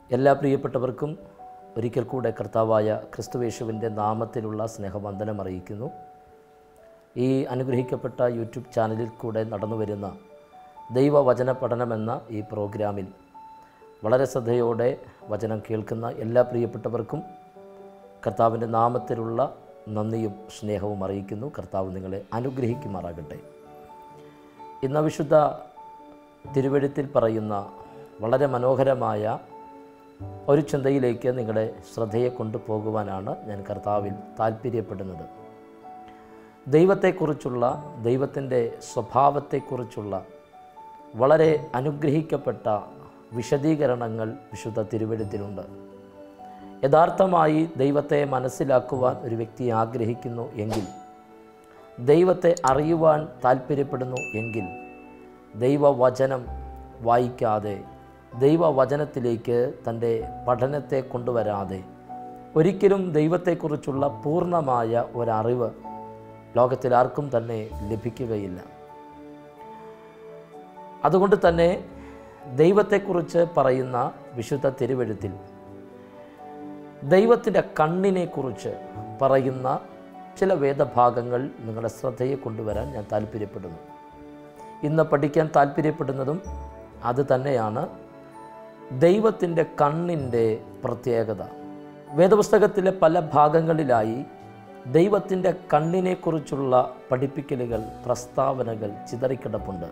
എല്ലാ പ്രിയപ്പെട്ടവർക്കും ഒരിക്കൽ കൂടെ കർത്താവായ ക്രിസ്തുവേശുവിൻ്റെ നാമത്തിലുള്ള സ്നേഹവന്ദനം അറിയിക്കുന്നു ഈ അനുഗ്രഹിക്കപ്പെട്ട യൂട്യൂബ് ചാനലിൽ കൂടെ നടന്നു വരുന്ന ദൈവവചന പഠനമെന്ന ഈ പ്രോഗ്രാമിൽ വളരെ ശ്രദ്ധയോടെ വചനം കേൾക്കുന്ന എല്ലാ പ്രിയപ്പെട്ടവർക്കും കർത്താവിൻ്റെ നാമത്തിലുള്ള നന്ദിയും സ്നേഹവും അറിയിക്കുന്നു കർത്താവ് നിങ്ങളെ അനുഗ്രഹിക്കുമാറാകട്ടെ ഇന്ന് വിശുദ്ധ തിരുവഴുത്തിൽ പറയുന്ന വളരെ മനോഹരമായ ഒരു ചിന്തയിലേക്ക് നിങ്ങളുടെ ശ്രദ്ധയെ കൊണ്ടുപോകുവാനാണ് ഞാൻ കർത്താവിൽ താല്പര്യപ്പെടുന്നത് ദൈവത്തെക്കുറിച്ചുള്ള ദൈവത്തിൻ്റെ സ്വഭാവത്തെക്കുറിച്ചുള്ള വളരെ അനുഗ്രഹിക്കപ്പെട്ട വിശദീകരണങ്ങൾ വിശുദ്ധ തിരുവഴുത്തിലുണ്ട് യഥാർത്ഥമായി ദൈവത്തെ മനസ്സിലാക്കുവാൻ ഒരു വ്യക്തി ആഗ്രഹിക്കുന്നു എങ്കിൽ ദൈവത്തെ അറിയുവാൻ താല്പര്യപ്പെടുന്നു എങ്കിൽ ദൈവവചനം വായിക്കാതെ ദൈവവചനത്തിലേക്ക് തൻ്റെ പഠനത്തെ കൊണ്ടുവരാതെ ഒരിക്കലും ദൈവത്തെക്കുറിച്ചുള്ള പൂർണ്ണമായ ഒരറിവ് ലോകത്തിൽ ആർക്കും തന്നെ ലഭിക്കുകയില്ല അതുകൊണ്ട് തന്നെ ദൈവത്തെക്കുറിച്ച് പറയുന്ന വിശുദ്ധ തിരുവഴുത്തിൽ ദൈവത്തിൻ്റെ കണ്ണിനെക്കുറിച്ച് പറയുന്ന ചില വേദഭാഗങ്ങൾ നിങ്ങളുടെ ശ്രദ്ധയെ കൊണ്ടുവരാൻ ഞാൻ താല്പര്യപ്പെടുന്നു ഇന്ന് പഠിക്കാൻ താല്പര്യപ്പെടുന്നതും അത് തന്നെയാണ് ദൈവത്തിൻ്റെ കണ്ണിൻ്റെ പ്രത്യേകത വേദപുസ്തകത്തിലെ പല ഭാഗങ്ങളിലായി ദൈവത്തിൻ്റെ കണ്ണിനെക്കുറിച്ചുള്ള പഠിപ്പിക്കലുകൾ പ്രസ്താവനകൾ ചിതറിക്കിടപ്പുണ്ട്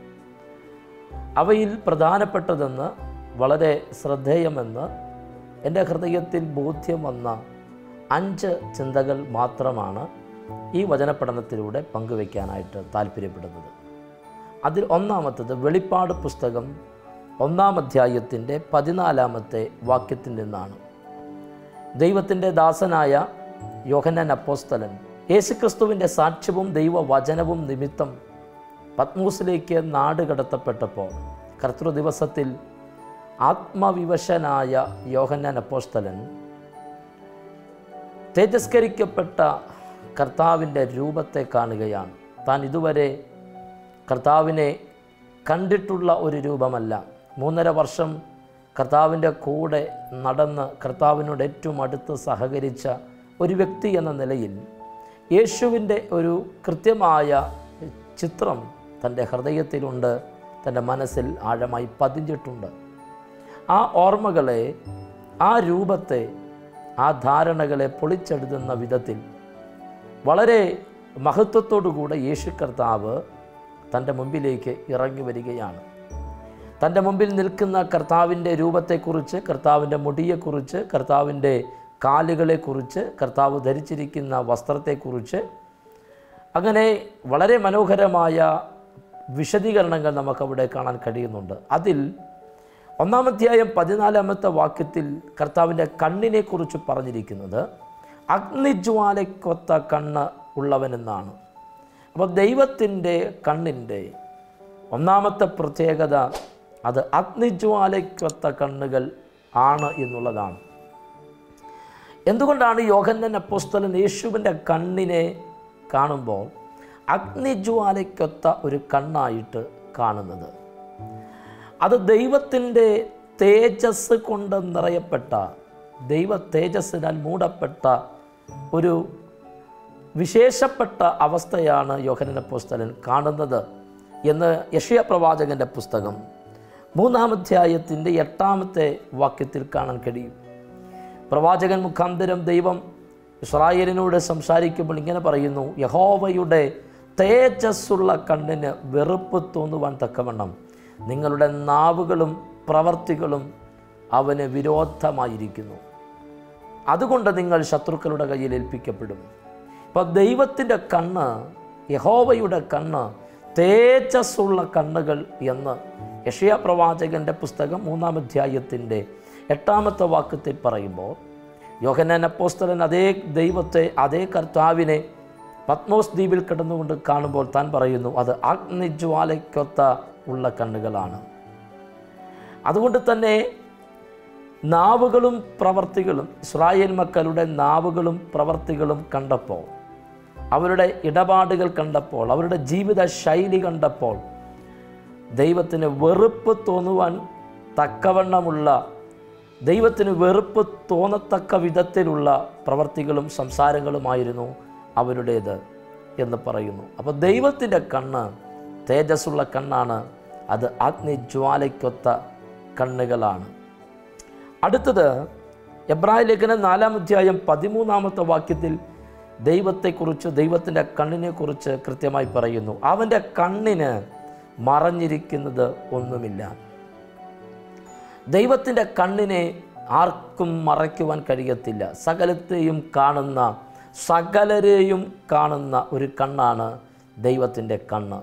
അവയിൽ പ്രധാനപ്പെട്ടതെന്ന് വളരെ ശ്രദ്ധേയമെന്ന് എൻ്റെ ഹൃദയത്തിൽ ബോധ്യം വന്ന അഞ്ച് ചിന്തകൾ മാത്രമാണ് ഈ വചനപഠനത്തിലൂടെ പങ്കുവയ്ക്കാനായിട്ട് താല്പര്യപ്പെടുന്നത് അതിൽ ഒന്നാമത്തത് വെളിപ്പാട് പുസ്തകം ഒന്നാം അധ്യായത്തിൻ്റെ പതിനാലാമത്തെ വാക്യത്തിൽ നിന്നാണ് ദൈവത്തിൻ്റെ ദാസനായ യോഹന്നാൻ അപ്പോസ്തലൻ യേശുക്രിസ്തുവിൻ്റെ സാക്ഷ്യവും ദൈവവചനവും നിമിത്തം പത്മൂസിലേക്ക് നാട് കടത്തപ്പെട്ടപ്പോൾ കർത്തൃ ദിവസത്തിൽ ആത്മവിവശനായ യോഹന്നാൻ അപ്പോസ്തലൻ തേജസ്കരിക്കപ്പെട്ട കർത്താവിൻ്റെ രൂപത്തെ കാണുകയാണ് താൻ ഇതുവരെ കർത്താവിനെ കണ്ടിട്ടുള്ള ഒരു രൂപമല്ല മൂന്നര വർഷം കർത്താവിൻ്റെ കൂടെ നടന്ന് കർത്താവിനോട് ഏറ്റവും അടുത്ത് സഹകരിച്ച ഒരു വ്യക്തി എന്ന നിലയിൽ യേശുവിൻ്റെ ഒരു കൃത്യമായ ചിത്രം തൻ്റെ ഹൃദയത്തിലുണ്ട് തൻ്റെ മനസ്സിൽ ആഴമായി പതിഞ്ഞിട്ടുണ്ട് ആ ഓർമ്മകളെ ആ രൂപത്തെ ആ ധാരണകളെ പൊളിച്ചെടുത്തുന്ന വിധത്തിൽ വളരെ മഹത്വത്തോടുകൂടെ യേശു കർത്താവ് തൻ്റെ മുമ്പിലേക്ക് ഇറങ്ങി വരികയാണ് തൻ്റെ മുമ്പിൽ നിൽക്കുന്ന കർത്താവിൻ്റെ രൂപത്തെക്കുറിച്ച് കർത്താവിൻ്റെ മുടിയെക്കുറിച്ച് കർത്താവിൻ്റെ കാലുകളെക്കുറിച്ച് കർത്താവ് ധരിച്ചിരിക്കുന്ന വസ്ത്രത്തെക്കുറിച്ച് അങ്ങനെ വളരെ മനോഹരമായ വിശദീകരണങ്ങൾ നമുക്കവിടെ കാണാൻ കഴിയുന്നുണ്ട് അതിൽ ഒന്നാമധ്യായം പതിനാലാമത്തെ വാക്യത്തിൽ കർത്താവിൻ്റെ കണ്ണിനെക്കുറിച്ച് പറഞ്ഞിരിക്കുന്നത് അഗ്നിജ്വാലയ്ക്കൊത്ത കണ്ണ് ഉള്ളവനെന്നാണ് അപ്പോൾ ദൈവത്തിൻ്റെ കണ്ണിൻ്റെ ഒന്നാമത്തെ പ്രത്യേകത അത് അഗ്നിജ്വാലയ്ക്കൊത്ത കണ്ണുകൾ ആണ് എന്നുള്ളതാണ് എന്തുകൊണ്ടാണ് യോഹന്നൻ അപ്പോസ്തലൻ യേശുവിൻ്റെ കണ്ണിനെ കാണുമ്പോൾ അഗ്നിജ്വാലയ്ക്കൊത്ത ഒരു കണ്ണായിട്ട് കാണുന്നത് അത് ദൈവത്തിൻ്റെ തേജസ് കൊണ്ട് നിറയപ്പെട്ട ദൈവ തേജസ്സിനാൽ മൂടപ്പെട്ട ഒരു വിശേഷപ്പെട്ട അവസ്ഥയാണ് യോഹനൻ അപ്പോസ്തലൻ കാണുന്നത് എന്ന് യഷയ പ്രവാചകൻ്റെ പുസ്തകം മൂന്നാമധ്യായത്തിൻ്റെ എട്ടാമത്തെ വാക്യത്തിൽ കാണാൻ കഴിയും പ്രവാചകൻ മുഖാന്തരം ദൈവം ഇസ്രായേലിനോട് സംസാരിക്കുമ്പോൾ ഇങ്ങനെ പറയുന്നു യഹോവയുടെ തേജസ്സുള്ള കണ്ണിന് വെറുപ്പ് തോന്നുവാൻ തക്കവണ്ണം നിങ്ങളുടെ നാവുകളും പ്രവർത്തികളും അവന് വിരോധമായിരിക്കുന്നു അതുകൊണ്ട് നിങ്ങൾ ശത്രുക്കളുടെ കയ്യിൽ ഏൽപ്പിക്കപ്പെടും ഇപ്പം ദൈവത്തിൻ്റെ കണ്ണ് യഹോവയുടെ കണ്ണ് തേജസ്സുള്ള കണ്ണുകൾ എന്ന് യഷയ പ്രവാചകൻ്റെ പുസ്തകം മൂന്നാം അധ്യായത്തിൻ്റെ എട്ടാമത്തെ വാക്യത്തിൽ പറയുമ്പോൾ യോഹനാൻ അപ്പോസ്തലൻ അതേ ദൈവത്തെ അതേ കർത്താവിനെ പത്മോസ് ദ്വീപിൽ കിടന്നുകൊണ്ട് കാണുമ്പോൾ താൻ പറയുന്നു അത് അഗ്നിജ്വാലയ്ക്കൊത്ത ഉള്ള കണ്ണുകളാണ് അതുകൊണ്ട് തന്നെ നാവുകളും പ്രവർത്തികളും ഇസ്രായേൽ മക്കളുടെ നാവുകളും പ്രവർത്തികളും കണ്ടപ്പോൾ അവരുടെ ഇടപാടുകൾ കണ്ടപ്പോൾ അവരുടെ ജീവിത ശൈലി കണ്ടപ്പോൾ ദൈവത്തിന് വെറുപ്പ് തോന്നുവാൻ തക്കവണ്ണമുള്ള ദൈവത്തിന് വെറുപ്പ് തോന്നത്തക്ക വിധത്തിലുള്ള പ്രവർത്തികളും സംസാരങ്ങളുമായിരുന്നു അവരുടേത് എന്ന് പറയുന്നു അപ്പോൾ ദൈവത്തിൻ്റെ കണ്ണ് തേജസ്സുള്ള കണ്ണാണ് അത് അഗ്നിജ്വാലയ്ക്കൊത്ത കണ്ണുകളാണ് അടുത്തത് എബ്രായ ലേഖനം നാലാം അധ്യായം പതിമൂന്നാമത്തെ വാക്യത്തിൽ ദൈവത്തെക്കുറിച്ച് ദൈവത്തിൻ്റെ കണ്ണിനെക്കുറിച്ച് കൃത്യമായി പറയുന്നു അവൻ്റെ കണ്ണിന് മറഞ്ഞിരിക്കുന്നത് ഒന്നുമില്ല ദൈവത്തിൻ്റെ കണ്ണിനെ ആർക്കും മറയ്ക്കുവാൻ കഴിയത്തില്ല സകലത്തെയും കാണുന്ന സകലരെയും കാണുന്ന ഒരു കണ്ണാണ് ദൈവത്തിൻ്റെ കണ്ണ്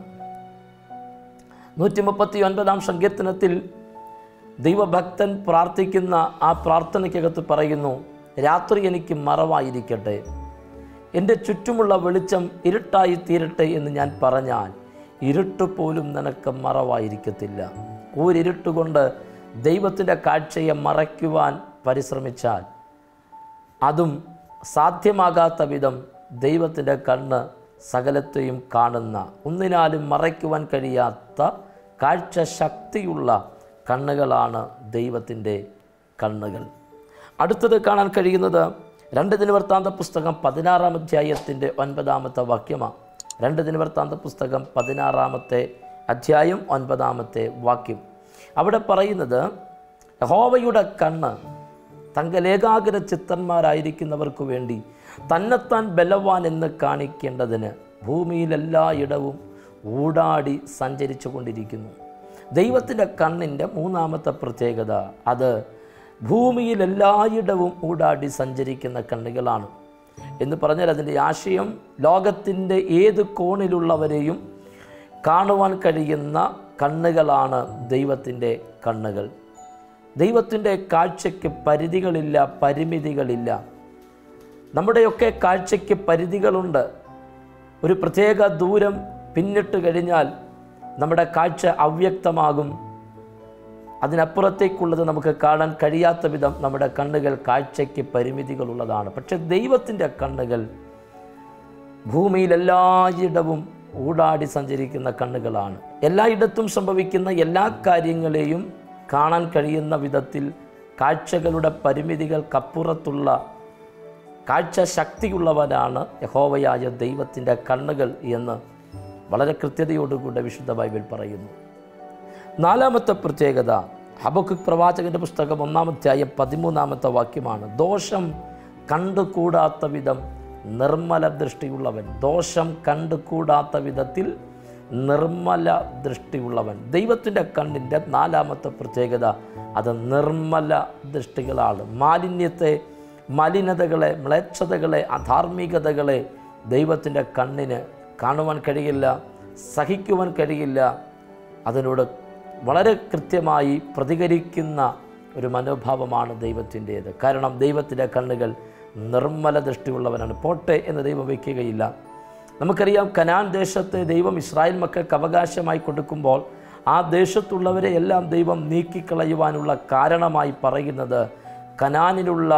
നൂറ്റി മുപ്പത്തി ഒൻപതാം സങ്കീർത്തനത്തിൽ ദൈവഭക്തൻ പ്രാർത്ഥിക്കുന്ന ആ പ്രാർത്ഥനയ്ക്കകത്ത് പറയുന്നു രാത്രി എനിക്ക് മറവായിരിക്കട്ടെ എൻ്റെ ചുറ്റുമുള്ള വെളിച്ചം ഇരുട്ടായി തീരട്ടെ എന്ന് ഞാൻ പറഞ്ഞാൽ ഇരുട്ട് പോലും നിനക്ക് മറവായിരിക്കത്തില്ല ഊരിരുട്ടുകൊണ്ട് ദൈവത്തിൻ്റെ കാഴ്ചയെ മറയ്ക്കുവാൻ പരിശ്രമിച്ചാൽ അതും സാധ്യമാകാത്ത വിധം ദൈവത്തിൻ്റെ കണ്ണ് സകലത്തെയും കാണുന്ന ഒന്നിനാലും മറയ്ക്കുവാൻ കഴിയാത്ത കാഴ്ച ശക്തിയുള്ള കണ്ണുകളാണ് ദൈവത്തിൻ്റെ കണ്ണുകൾ അടുത്തത് കാണാൻ കഴിയുന്നത് രണ്ട് ദിനവൃത്താന്ത പുസ്തകം പതിനാറാം അധ്യായത്തിൻ്റെ ഒൻപതാമത്തെ വാക്യമാണ് രണ്ട് ദിനവൃത്താന്ത പുസ്തകം പതിനാറാമത്തെ അധ്യായം ഒൻപതാമത്തെ വാക്യം അവിടെ പറയുന്നത് യഹോവയുടെ കണ്ണ് തങ്കലേകാഗ്ര ചിത്തന്മാരായിരിക്കുന്നവർക്ക് വേണ്ടി തന്നെത്താൻ ബലവാൻ എന്ന് കാണിക്കേണ്ടതിന് ഭൂമിയിലെല്ലായിടവും ഊടാടി സഞ്ചരിച്ചു കൊണ്ടിരിക്കുന്നു ദൈവത്തിൻ്റെ കണ്ണിൻ്റെ മൂന്നാമത്തെ പ്രത്യേകത അത് ഭൂമിയിലെല്ലായിടവും ഊടാടി സഞ്ചരിക്കുന്ന കണ്ണുകളാണ് എന്ന് പറഞ്ഞാൽ അതിൻ്റെ ആശയം ലോകത്തിൻ്റെ ഏത് കോണിലുള്ളവരെയും കാണുവാൻ കഴിയുന്ന കണ്ണുകളാണ് ദൈവത്തിൻ്റെ കണ്ണുകൾ ദൈവത്തിൻ്റെ കാഴ്ചയ്ക്ക് പരിധികളില്ല പരിമിതികളില്ല നമ്മുടെയൊക്കെ കാഴ്ചയ്ക്ക് പരിധികളുണ്ട് ഒരു പ്രത്യേക ദൂരം പിന്നിട്ട് കഴിഞ്ഞാൽ നമ്മുടെ കാഴ്ച അവ്യക്തമാകും അതിനപ്പുറത്തേക്കുള്ളത് നമുക്ക് കാണാൻ കഴിയാത്ത വിധം നമ്മുടെ കണ്ണുകൾ കാഴ്ചയ്ക്ക് പരിമിതികളുള്ളതാണ് പക്ഷെ ദൈവത്തിൻ്റെ കണ്ണുകൾ ഭൂമിയിൽ എല്ലായിടവും ഊടാടി സഞ്ചരിക്കുന്ന കണ്ണുകളാണ് എല്ലായിടത്തും സംഭവിക്കുന്ന എല്ലാ കാര്യങ്ങളെയും കാണാൻ കഴിയുന്ന വിധത്തിൽ കാഴ്ചകളുടെ പരിമിതികൾക്കപ്പുറത്തുള്ള കാഴ്ച ശക്തിയുള്ളവരാണ് യഹോവയായ ദൈവത്തിൻ്റെ കണ്ണുകൾ എന്ന് വളരെ കൃത്യതയോടുകൂടെ വിശുദ്ധ ബൈബിൾ പറയുന്നു നാലാമത്തെ പ്രത്യേകത ഹബക്കുക് പ്രവാചകന്റെ പുസ്തകം ഒന്നാമധ്യായ പതിമൂന്നാമത്തെ വാക്യമാണ് ദോഷം കണ്ടുകൂടാത്ത വിധം നിർമ്മല ദൃഷ്ടിയുള്ളവൻ ദോഷം കണ്ടുകൂടാത്ത വിധത്തിൽ നിർമ്മല ദൃഷ്ടിയുള്ളവൻ ദൈവത്തിൻ്റെ കണ്ണിൻ്റെ നാലാമത്തെ പ്രത്യേകത അത് നിർമ്മല ദൃഷ്ടികളാണ് മാലിന്യത്തെ മലിനതകളെ മ്ലേച്ഛതകളെ അധാർമികതകളെ ദൈവത്തിൻ്റെ കണ്ണിന് കാണുവാൻ കഴിയില്ല സഹിക്കുവാൻ കഴിയില്ല അതിനോട് വളരെ കൃത്യമായി പ്രതികരിക്കുന്ന ഒരു മനോഭാവമാണ് ദൈവത്തിൻ്റേത് കാരണം ദൈവത്തിൻ്റെ കണ്ണുകൾ നിർമ്മല ദൃഷ്ടിയുള്ളവനാണ് പോട്ടെ എന്ന് ദൈവം വയ്ക്കുകയില്ല നമുക്കറിയാം കനാൻ ദേശത്തെ ദൈവം ഇസ്രായേൽ മക്കൾക്ക് അവകാശമായി കൊടുക്കുമ്പോൾ ആ ദേശത്തുള്ളവരെ എല്ലാം ദൈവം നീക്കിക്കളയുവാനുള്ള കാരണമായി പറയുന്നത് കനാനിലുള്ള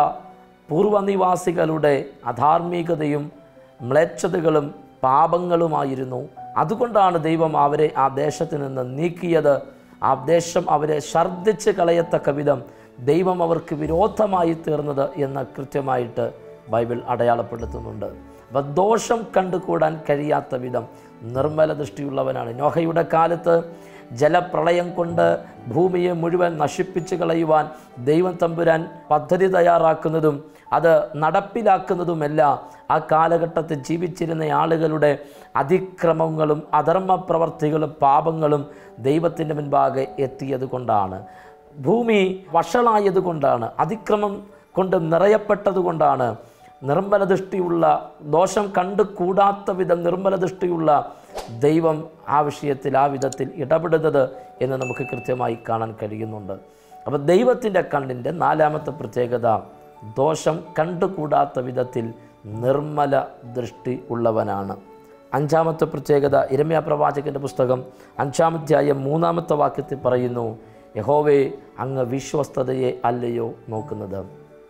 പൂർവനിവാസികളുടെ അധാർമികതയും മ്ലേച്ഛതകളും പാപങ്ങളുമായിരുന്നു അതുകൊണ്ടാണ് ദൈവം അവരെ ആ ദേശത്ത് നിന്ന് നീക്കിയത് ആ ദേശം അവരെ ഛർദ്ദിച്ച് കളയത്തക്ക വിധം ദൈവം അവർക്ക് വിരോധമായി തീർന്നത് എന്ന് കൃത്യമായിട്ട് ബൈബിൾ അടയാളപ്പെടുത്തുന്നുണ്ട് അപ്പം ദോഷം കണ്ടുകൂടാൻ കഴിയാത്ത വിധം നിർമ്മല ദൃഷ്ടിയുള്ളവനാണ് നോഹയുടെ കാലത്ത് ജലപ്രളയം കൊണ്ട് ഭൂമിയെ മുഴുവൻ നശിപ്പിച്ച് കളയുവാൻ ദൈവം തമ്പുരാൻ പദ്ധതി തയ്യാറാക്കുന്നതും അത് നടപ്പിലാക്കുന്നതുമെല്ലാം ആ കാലഘട്ടത്തിൽ ജീവിച്ചിരുന്ന ആളുകളുടെ അതിക്രമങ്ങളും അധർമ്മ പ്രവർത്തികളും പാപങ്ങളും ദൈവത്തിൻ്റെ മുൻപാകെ എത്തിയത് കൊണ്ടാണ് ഭൂമി വഷളായത് കൊണ്ടാണ് അതിക്രമം കൊണ്ട് നിറയപ്പെട്ടത് കൊണ്ടാണ് നിർമ്മല ദൃഷ്ടിയുള്ള ദോഷം കണ്ടു കൂടാത്ത വിധം നിർമ്മല ദൃഷ്ടിയുള്ള ദൈവം ആ വിഷയത്തിൽ ആ വിധത്തിൽ ഇടപെടുന്നത് എന്ന് നമുക്ക് കൃത്യമായി കാണാൻ കഴിയുന്നുണ്ട് അപ്പോൾ ദൈവത്തിൻ്റെ കണ്ണിൻ്റെ നാലാമത്തെ പ്രത്യേകത ദോഷം കണ്ടുകൂടാത്ത വിധത്തിൽ നിർമ്മല ദൃഷ്ടി ഉള്ളവനാണ് അഞ്ചാമത്തെ പ്രത്യേകത ഇരമ്യ പ്രവാചകൻ്റെ പുസ്തകം അഞ്ചാമധ്യായം മൂന്നാമത്തെ വാക്യത്തിൽ പറയുന്നു യഹോവേ അങ്ങ് വിശ്വസ്തതയെ അല്ലയോ നോക്കുന്നത്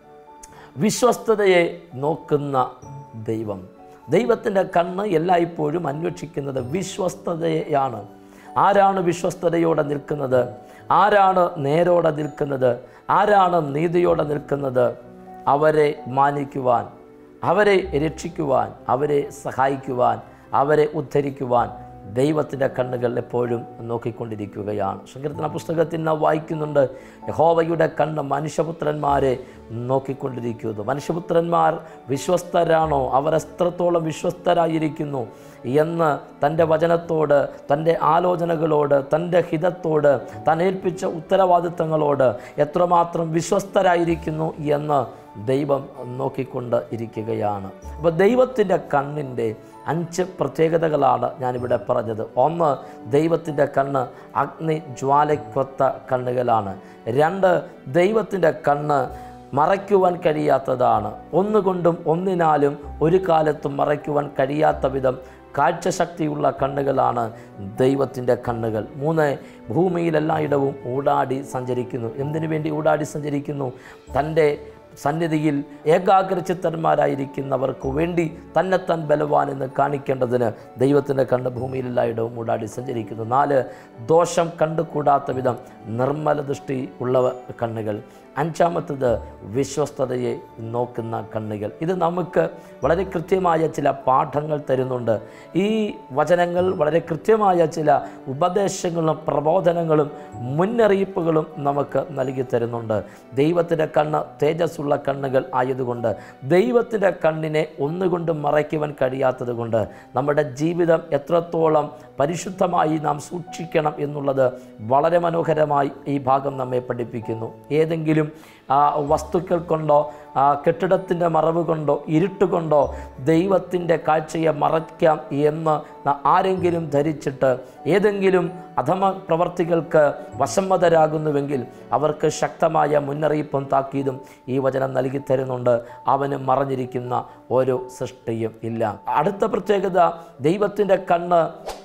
വിശ്വസ്തതയെ നോക്കുന്ന ദൈവം ദൈവത്തിൻ്റെ കണ്ണ് എല്ലായ്പ്പോഴും അന്വേഷിക്കുന്നത് വിശ്വസ്തതയാണ് ആരാണ് വിശ്വസ്തതയോടെ നിൽക്കുന്നത് ആരാണ് നേരോടെ നിൽക്കുന്നത് ആരാണ് നീതിയോടെ നിൽക്കുന്നത് അവരെ മാനിക്കുവാൻ അവരെ രക്ഷിക്കുവാൻ അവരെ സഹായിക്കുവാൻ അവരെ ഉദ്ധരിക്കുവാൻ ദൈവത്തിൻ്റെ കണ്ണുകൾ എപ്പോഴും നോക്കിക്കൊണ്ടിരിക്കുകയാണ് സങ്കീർത്തന പുസ്തകത്തിൽ നാം വായിക്കുന്നുണ്ട് യഹോവയുടെ കണ്ണ് മനുഷ്യപുത്രന്മാരെ നോക്കിക്കൊണ്ടിരിക്കുന്നു മനുഷ്യപുത്രന്മാർ വിശ്വസ്തരാണോ അവർ എത്രത്തോളം വിശ്വസ്തരായിരിക്കുന്നു എന്ന് തൻ്റെ വചനത്തോട് തൻ്റെ ആലോചനകളോട് തൻ്റെ ഹിതത്തോട് താൻ ഏൽപ്പിച്ച ഉത്തരവാദിത്തങ്ങളോട് എത്രമാത്രം വിശ്വസ്തരായിരിക്കുന്നു എന്ന് ദൈവം നോക്കിക്കൊണ്ട് ഇരിക്കുകയാണ് അപ്പോൾ ദൈവത്തിൻ്റെ കണ്ണിൻ്റെ അഞ്ച് പ്രത്യേകതകളാണ് ഞാനിവിടെ പറഞ്ഞത് ഒന്ന് ദൈവത്തിൻ്റെ കണ്ണ് അഗ്നി ജ്വാലയ്ക്കൊത്ത കണ്ണുകളാണ് രണ്ട് ദൈവത്തിൻ്റെ കണ്ണ് മറയ്ക്കുവാൻ കഴിയാത്തതാണ് ഒന്നുകൊണ്ടും ഒന്നിനാലും ഒരു കാലത്തും മറയ്ക്കുവാൻ കഴിയാത്ത വിധം കാഴ്ചശക്തിയുള്ള കണ്ണുകളാണ് ദൈവത്തിൻ്റെ കണ്ണുകൾ മൂന്ന് ഭൂമിയിൽ എല്ലായിടവും ഊടാടി സഞ്ചരിക്കുന്നു എന്തിനു വേണ്ടി ഊടാടി സഞ്ചരിക്കുന്നു തൻ്റെ സന്നിധിയിൽ ഏകാഗ്രചിത്തന്മാരായിരിക്കുന്നവർക്ക് വേണ്ടി തന്നെത്താൻ ബലവാൻ എന്ന് കാണിക്കേണ്ടതിന് ദൈവത്തിൻ്റെ കണ്ണ് ഭൂമിയിൽ എല്ലായിടവും ഊടാടി സഞ്ചരിക്കുന്നു നാല് ദോഷം കണ്ടുകൂടാത്ത വിധം നിർമ്മല ദൃഷ്ടി ഉള്ള കണ്ണുകൾ അഞ്ചാമത്തത് വിശ്വസ്തതയെ നോക്കുന്ന കണ്ണുകൾ ഇത് നമുക്ക് വളരെ കൃത്യമായ ചില പാഠങ്ങൾ തരുന്നുണ്ട് ഈ വചനങ്ങൾ വളരെ കൃത്യമായ ചില ഉപദേശങ്ങളും പ്രബോധനങ്ങളും മുന്നറിയിപ്പുകളും നമുക്ക് നൽകി തരുന്നുണ്ട് ദൈവത്തിൻ്റെ കണ്ണ് തേജസ്സുള്ള കണ്ണുകൾ ആയതുകൊണ്ട് ദൈവത്തിൻ്റെ കണ്ണിനെ ഒന്നുകൊണ്ടും മറയ്ക്കുവാൻ കഴിയാത്തത് കൊണ്ട് നമ്മുടെ ജീവിതം എത്രത്തോളം പരിശുദ്ധമായി നാം സൂക്ഷിക്കണം എന്നുള്ളത് വളരെ മനോഹരമായി ഈ ഭാഗം നമ്മെ പഠിപ്പിക്കുന്നു ഏതെങ്കിലും ആ, വസ്തുക്കൾ കൊണ്ടോ ആ, കെട്ടിടത്തിൻ്റെ മറവ് കൊണ്ടോ ഇരുട്ട് കൊണ്ടോ ദൈവത്തിൻ്റെ കാഴ്ചയെ മറയ്ക്കാം എന്ന് ന- ആരെങ്കിലും ധരിച്ചിട്ട് ഏതെങ്കിലും അധമ പ്രവർത്തികൾക്ക് വശമ്മതരാകുന്നുവെങ്കിൽ അവർക്ക് ശക്തമായ മുന്നറിയിപ്പും താക്കീതും ഈ വചനം നൽകി തരുന്നുണ്ട് അവന് മറഞ്ഞിരിക്കുന്ന ഒരു സൃഷ്ടിയും ഇല്ല അടുത്ത പ്രത്യേകത ദൈവത്തിൻ്റെ കണ്ണ്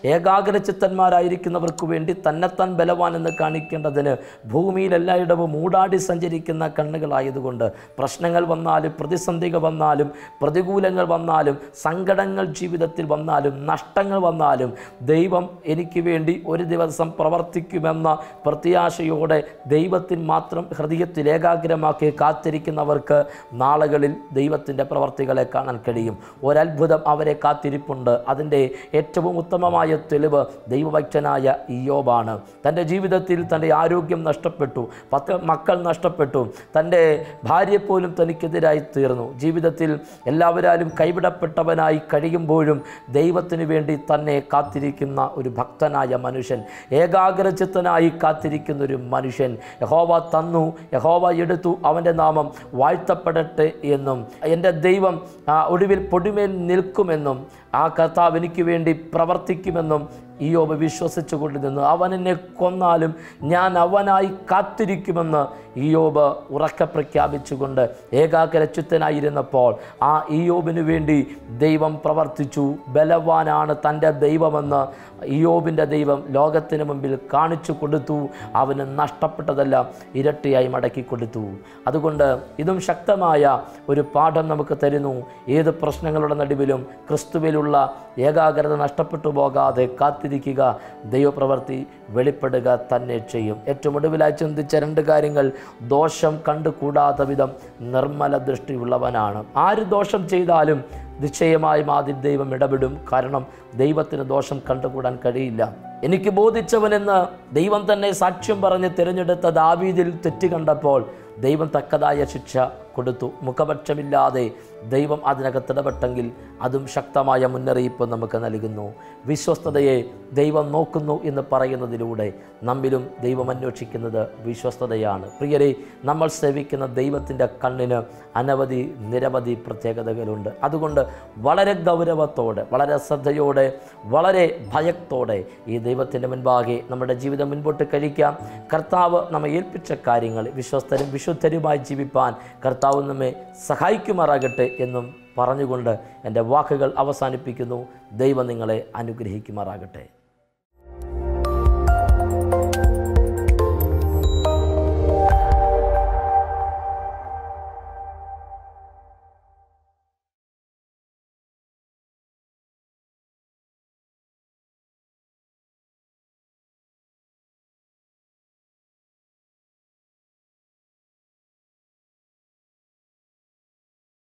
ഏകാഗ്രചിത്തന്മാരായിരിക്കുന്നവർക്ക് വേണ്ടി തന്നെത്താൻ ബലവാൻ എന്ന് കാണിക്കേണ്ടതിന് ഭൂമിയിൽ എല്ലായിടവും മൂടാടി സഞ്ചരിക്കുന്ന കണ്ണുകളായതുകൊണ്ട് പ്രശ്നങ്ങൾ വന്നാലും പ്രതിസന്ധികൾ വന്നാലും പ്രതികൂലങ്ങൾ വന്നാലും സങ്കടങ്ങൾ ജീവിതത്തിൽ വന്നാലും നഷ്ടങ്ങൾ വന്നാലും ദൈവം എനിക്ക് വേണ്ടി ഒരു ദിവസം പ്രവർത്തിക്കുമെന്ന പ്രത്യാശയോടെ ദൈവത്തിൽ മാത്രം ഹൃദയത്തിൽ ഏകാഗ്രമാക്കി കാത്തിരിക്കുന്നവർക്ക് നാളുകളിൽ ദൈവത്തിൻ്റെ പ്രവർത്തികളെ കാണാൻ കഴിയും ഒരത്ഭുതം അവരെ കാത്തിരിപ്പുണ്ട് അതിൻ്റെ ഏറ്റവും ഉത്തമമായ തെളിവ് ദൈവഭക്തനായ ഇയോബാണ് തൻ്റെ ജീവിതത്തിൽ തൻ്റെ ആരോഗ്യം നഷ്ടപ്പെട്ടു പത്ത് മക്കൾ നഷ്ടപ്പെട്ടു തൻ്റെ ഭാര്യ പോലും തനിക്കെതിരായി തീർന്നു ജീവിതത്തിൽ എല്ലാവരാലും കൈവിടപ്പെട്ടവനായി കഴിയുമ്പോഴും ദൈവത്തിന് വേണ്ടി തന്നെ കാത്തിരിക്കുന്ന ഒരു ഭക്തനായ മനുഷ്യൻ ഏകാഗ്രചിത്തനായി കാത്തിരിക്കുന്ന ഒരു മനുഷ്യൻ യഹോവ തന്നു യഹോവ എടുത്തു അവൻ്റെ നാമം വാഴ്ത്തപ്പെടട്ടെ എന്നും എൻ്റെ ദൈവം ആ, ഒടുവിൽ പൊടിമേൽ നിൽക്കുമെന്നും ആ കർത്താവ് എനിക്ക് വേണ്ടി പ്രവർത്തിക്കുമെന്നും ഇയോബ് വിശ്വസിച്ചു കൊണ്ട് നിന്നു അവൻ എന്നെ കൊന്നാലും ഞാൻ അവനായി കാത്തിരിക്കുമെന്ന് ഇയോബ് ഉറക്കെ പ്രഖ്യാപിച്ചുകൊണ്ട് ഏകാഗ്രചിത്തനായിരുന്നപ്പോൾ ആ ഇയോബിന് വേണ്ടി ദൈവം പ്രവർത്തിച്ചു ബലവാനാണ് തൻ്റെ ദൈവമെന്ന് ഇയോബിൻ്റെ ദൈവം ലോകത്തിന് മുമ്പിൽ കാണിച്ചു കൊടുത്തു അവന് നഷ്ടപ്പെട്ടതെല്ലാം ഇരട്ടിയായി മടക്കി കൊടുത്തു അതുകൊണ്ട് ഇതും ശക്തമായ ഒരു പാഠം നമുക്ക് തരുന്നു ഏത് പ്രശ്നങ്ങളുടെ നടുവിലും ക്രിസ്തുവിലുള്ള ഏകാഗ്രത നഷ്ടപ്പെട്ടു പോകാതെ കാത്തിരിക്കുക ദൈവപ്രവൃത്തി വെളിപ്പെടുക തന്നെ ചെയ്യും ഏറ്റവും ഒടുവിലായി ചിന്തിച്ച രണ്ട് കാര്യങ്ങൾ ദോഷം കണ്ടുകൂടാത്ത വിധം നിർമ്മല ദൃഷ്ടിയുള്ളവനാണ് ആര് ദോഷം ചെയ്താലും നിശ്ചയമായും ആദ്യം ദൈവം ഇടപെടും കാരണം ദൈവത്തിന് ദോഷം കണ്ടുകൂടാൻ കഴിയില്ല എനിക്ക് ബോധിച്ചവനെന്ന് ദൈവം തന്നെ സാക്ഷ്യം പറഞ്ഞ് തിരഞ്ഞെടുത്ത ദാവീദിൽ തെറ്റ് കണ്ടപ്പോൾ ദൈവം തക്കതായ ശിക്ഷ കൊടുത്തു മുഖപക്ഷമില്ലാതെ ദൈവം അതിനകത്ത് ഇടപെട്ടെങ്കിൽ അതും ശക്തമായ മുന്നറിയിപ്പ് നമുക്ക് നൽകുന്നു വിശ്വസ്തതയെ ദൈവം നോക്കുന്നു എന്ന് പറയുന്നതിലൂടെ നമ്മിലും ദൈവം അന്വേഷിക്കുന്നത് വിശ്വസ്തതയാണ് പ്രിയരെ നമ്മൾ സേവിക്കുന്ന ദൈവത്തിൻ്റെ കണ്ണിന് അനവധി നിരവധി പ്രത്യേകതകളുണ്ട് അതുകൊണ്ട് വളരെ ഗൗരവത്തോടെ വളരെ ശ്രദ്ധയോടെ വളരെ ഭയത്തോടെ ഈ ദൈവത്തിൻ്റെ മുൻപാകെ നമ്മുടെ ജീവിതം മുൻപോട്ട് കഴിക്കാം കർത്താവ് നമ്മെ ഏൽപ്പിച്ച കാര്യങ്ങൾ വിശ്വസ്തരും വിശുദ്ധരുമായി ജീവിപ്പാൻ കർത്താവ് നമ്മെ സഹായിക്കുമാറാകട്ടെ എന്നും പറഞ്ഞുകൊണ്ട് എൻ്റെ വാക്കുകൾ അവസാനിപ്പിക്കുന്നു ദൈവം നിങ്ങളെ അനുഗ്രഹിക്കുമാറാകട്ടെ